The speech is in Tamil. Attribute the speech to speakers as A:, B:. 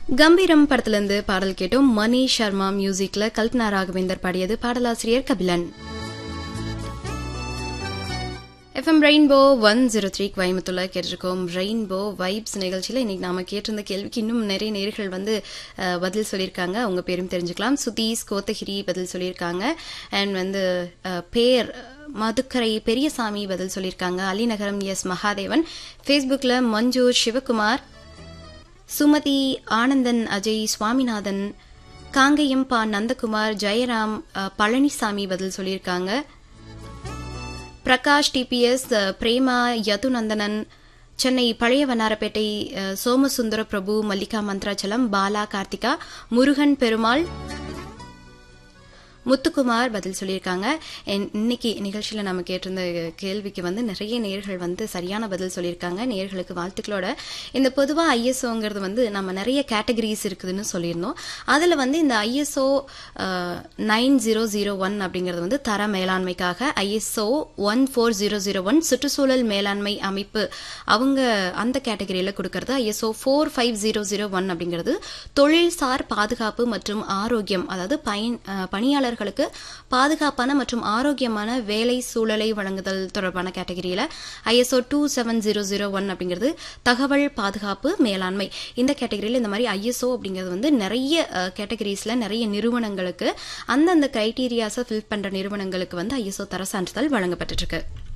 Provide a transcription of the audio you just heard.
A: கம்பீரம் படத்திலிருந்து பாடல் கேட்டோம் மணி சர்மா மியூசிக்ல கல்பனா ராகவேந்தர் பாடியது பாடலாசிரியர் Kabilan FM Rainbow one zero three கோயம்புத்தூர்ல கேட்டிருக்கோம் ரெயின்போ வைப்ஸ் நிகழ்ச்சியில் இன்னைக்கு நாம கேட்டிருந்த கேள்விக்கு இன்னும் நிறைய நேர்கள் வந்து அஹ், பதில் சொல்லியிருக்காங்க அவங்க பேரும் தெரிஞ்சுக்கலாம் சுதீஷ் கோத்தகிரி பதில் சொல்லியிருக்காங்க அண்ட் வந்து அஹ், பேர் மதுக்கரை பெரியசாமி பதில் சொல்லியிருக்காங்க அலிநகரம் எஸ் மகாதேவன் ஃபேஸ்புக்கில் மஞ்சு சிவகுமார் சுமதி ஆனந்தன் அஜய் சுவாமிநாதன் காங்கயம் பா நந்தகுமார் ஜெயராம் அஹ், பழனிசாமி பதில் சொல்லியிருக்காங்க பிரகாஷ் டிபிஎஸ் அஹ், பிரேமா யதுநந்தனன் சென்னை பழைய வண்ணாரப்பேட்டை அஹ், சோமசுந்தர பிரபு மல்லிகா மந்த்ராச்சலம் பாலா கார்த்திகா முருகன் பெருமாள் முத்துக்குமார் பதில் சொல்லியிருக்காங்க என்- இன்னைக்கு நிகழ்ச்சியில் நம்ம கேட்டிருந்த கேள்விக்கு வந்து நிறைய நேர்கள் வந்து சரியான பதில் சொல்லியிருக்காங்க நேர்களுக்கு வாழ்த்துக்களோட இந்த பொதுவாக ஐஎஸ்ஓங்கிறது வந்து நம்ம நிறைய கேட்டகரிஸ் இருக்குதுன்னு சொல்லியிருந்தோம் அதில் வந்து இந்த ISO nine zero zero one அப்படிங்கிறது வந்து தர மேலாண்மைக்காக ISO one four zero zero one சுற்றுச்சூழல் மேலாண்மை அமைப்பு அவங்க அந்த கேட்டகரியில் கொடுக்கறது ISO four five zero zero one அப்படிங்கிறது தொழில்சார் பாதுகாப்பு மற்றும் ஆரோக்கியம் அதாவது பயன் அஹ், பணியாளர்களுக்கு பாதுகாப்பான மற்றும் ஆரோக்கியமான வேலை சூழலை வழங்குதல் தொடர்பான கேட்டகரியில் ISO two seven zero zero one அப்படிங்கிறது தகவல் பாதுகாப்பு மேலாண்மை இந்த கேட்டகரியில் இந்த மாதிரி ஐஎஸ்ஓ அப்படிங்கிறது வந்து நிறைய கேட்டகரிஸில் நிறைய நிறுவனங்களுக்கு அந்தந்த கிரைட்டீரியாஸை ஃபில் பண்ணுற நிறுவனங்களுக்கு வந்து ஐஎஸ்ஓ தர சான்றிதழ் வழங்கப்பட்டுட்டு இருக்கு